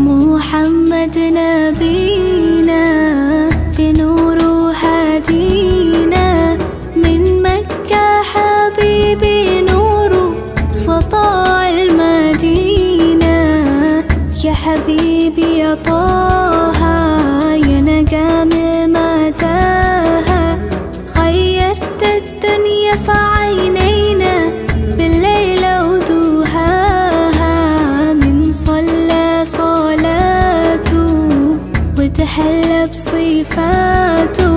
محمد نبينا بنور هدينا من مكة حبيبي نور سطاع المدينة يا حبيبي يا طه يا نجم متاهة خيرت الدنيا في عينينا بالليل ودوهاها من صلى صلاته وتحلى بصفاته